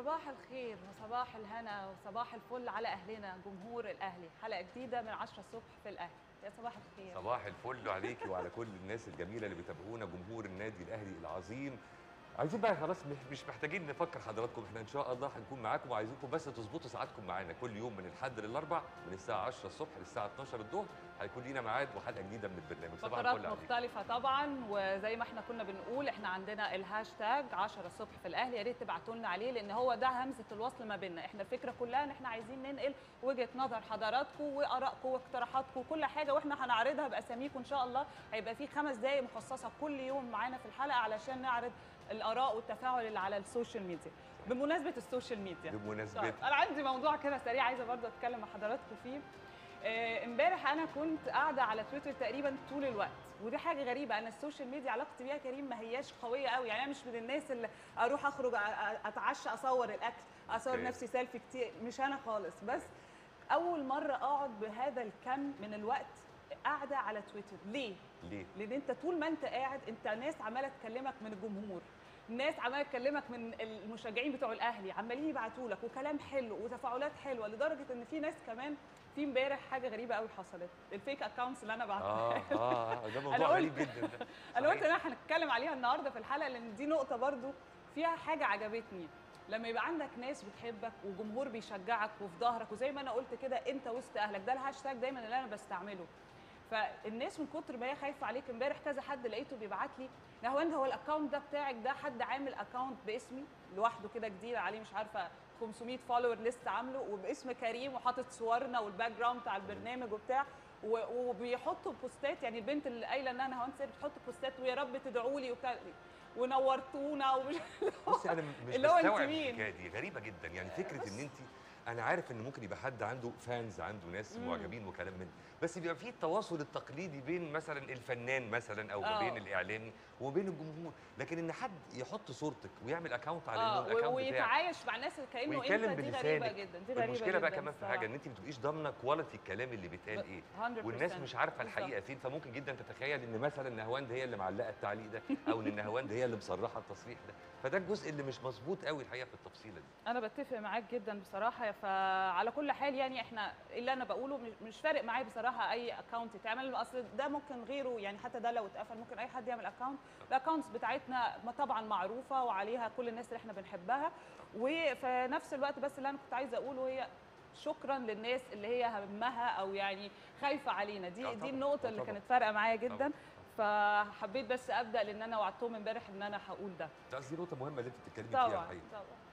صباح الخير وصباح الهنا وصباح الفل على اهلنا جمهور الاهلي حلقه جديده من 10 الصبح في الاهلي يا صباح الخير صباح الفل عليكي وعلى كل الناس الجميله اللي بيتابعونا جمهور النادي الاهلي العظيم عايزين بقى خلاص مش- مش محتاجين نفكر حضراتكم احنا ان شاء الله هنكون معاكم وعايزينكم بس تظبطوا ساعاتكم معانا كل يوم من الحد للاربع من الساعه 10 الصبح للساعه 12 الظهر هيكون لينا ميعاد وحلقه جديده من البرنامج صباح فقرات الفل عليكم مختلفة طبعا وزي ما احنا كنا بنقول احنا عندنا الهاشتاج 10 الصبح في الاهلي يا ريت تبعتوا لنا عليه لان هو ده همزة الوصل ما بيننا احنا الفكرة كلها ان احنا عايزين ننقل وجهة نظر حضراتكم وارائكم واقتراحاتكم وكل حاجة واحنا هنعرضها باساميكم ان شاء الله هيبقى في خمس دقايق مخصصة كل يوم معانا في الحلقة علشان نعرض الاراء والتفاعل اللي على السوشيال ميديا بمناسبة السوشيال ميديا بمناسبه طيب انا عندي موضوع كده سريع عايزه برضه اتكلم مع حضراتكم فيه آه، امبارح انا كنت قاعده على تويتر تقريبا طول الوقت ودي حاجه غريبه انا السوشيال ميديا علاقتي بيها كريم ما هياش قويه قوي يعني انا مش من الناس اللي اروح اخرج أ- أ- اتعشى اصور الاكل اصور أوكي. نفسي سيلفي كتير مش انا خالص بس اول مره اقعد بهذا الكم من الوقت قاعده على تويتر ليه ليه لان انت طول ما انت قاعد انت ناس عماله تكلمك من الجمهور ناس عماله تكلمك من المشجعين بتوع الاهلي عمالين يبعتوا لك وكلام حلو وتفاعلات حلوه لدرجه ان في ناس كمان في امبارح حاجه غريبه قوي حصلت الفيك اكونتس اللي انا بعتها اه اه آه، ده موضوع أنا قلت- غريب جدا ده انا قلت صحيح. ان احنا هنتكلم عليها النهارده في الحلقه لان دي نقطه برضو فيها حاجه عجبتني لما يبقى عندك ناس بتحبك وجمهور بيشجعك وفي ظهرك وزي ما انا قلت كده انت وسط اهلك ده الهاشتاج دايما اللي انا بستعمله فالناس من كتر ما هي خايفه عليك امبارح كذا حد لقيته بيبعت لي نهواند هو الاكونت ده بتاعك ده حد عامل اكونت باسمي لوحده كده جديد عليه مش عارفه 500 فولور لسه عامله وباسم كريم وحاطط صورنا والباك جراوند بتاع البرنامج وبتاع و- وبيحطوا بوستات يعني البنت اللي قايله انها نهاوند سير بتحط بوستات ويا رب تدعوا لي وبتاع ونورتونا ومش بصي انا مش اللي هو أنت بستوعب مين؟ الحكايه دي غريبه جدا يعني فكره ان انت انا عارف ان ممكن يبقى حد عنده فانز عنده ناس مم. معجبين وكلام من بس بيبقى في التواصل التقليدي بين مثلا الفنان مثلا او ما آه. بين الاعلامي وبين الجمهور لكن ان حد يحط صورتك ويعمل اكونت على اه إنه الأكاونت و- بتاعك ويتعايش مع الناس كانه ويتكلم انت دي غريبه بلسانك. جدا دي غريبه المشكله بقى جداً كمان في حاجه الصراحة. ان انت ما بتبقيش ضامنه كواليتي الكلام اللي بيتقال ب- ايه 100% والناس مش عارفه بالظبط. الحقيقه فين فممكن جدا تتخيل ان مثلا نهواند هي اللي معلقه التعليق ده او ان نهواند هي اللي مصرحه التصريح ده فده الجزء اللي مش مظبوط قوي الحقيقه في التفصيله دي انا بتفق معاك جدا بصراحه فعلى كل حال يعني احنا اللي انا بقوله مش- مش فارق معايا بصراحه اي اكونت يتعمل اصل ده ممكن غيره يعني حتى ده لو اتقفل ممكن اي حد يعمل اكونت الاكونتس بتاعتنا ما طبعا معروفه وعليها كل الناس اللي احنا بنحبها وفي نفس الوقت بس اللي انا كنت عايزه اقوله هي شكرا للناس اللي هي همها او يعني خايفه علينا آه دي طبعاً، دي النقطه آه اللي طبعاً. كانت فارقه معايا جدا طبعاً. فحبيت بس ابدا لان انا وعدتهم امبارح ان انا هقول ده ده قصدي نقطه مهمه اللي انت بتتكلمي طبعا فيها الحقيقه طبعا